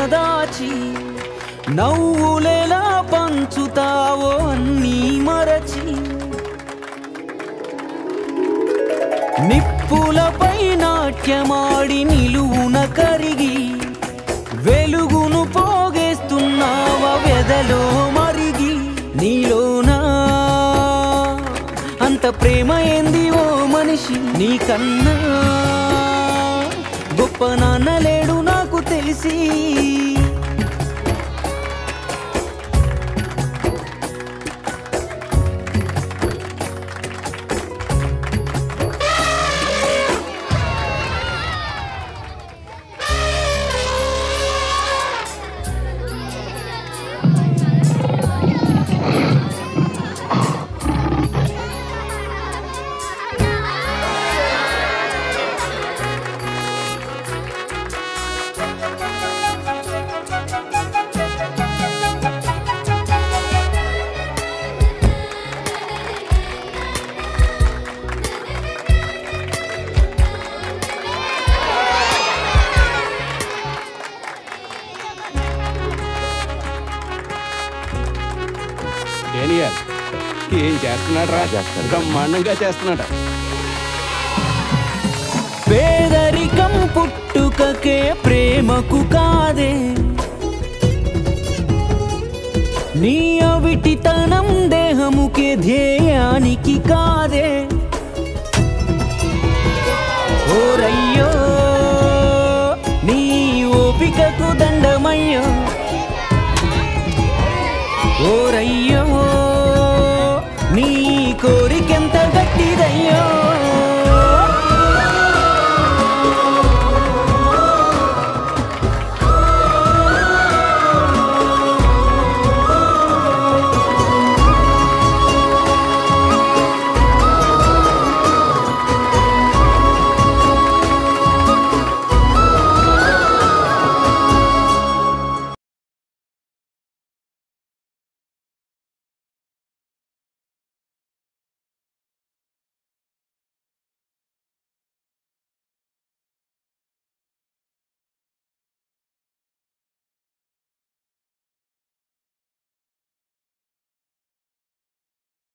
దాచి నవ్వులెలా పంచుతావో అన్నీ మరచి నిప్పులపై నాట్యమాడి నిలువున కరిగి వెలుగును పోగేస్తున్నావ వెదలో మరిగి నీలోనా అంత ప్రేమ ఏంది ఓ మనిషి నీకన్నా గొప్ప నాన్న లేడు నాకు తెలిసి డేనియల్ ఏం చేస్తున్నాడు రా బ్రహ్మాండంగా చేస్తున్నాడు పేదరికం పుట్టుకకే ప్రేమకు కాదే నీ అవిటితనం దేహముకే ధ్యేయానికి కాదే ఓరయ్యో నీ ఓపికకు దండమయ్యో ఓరయ్యో నీ కోరికెంత గట్టిదయ్యో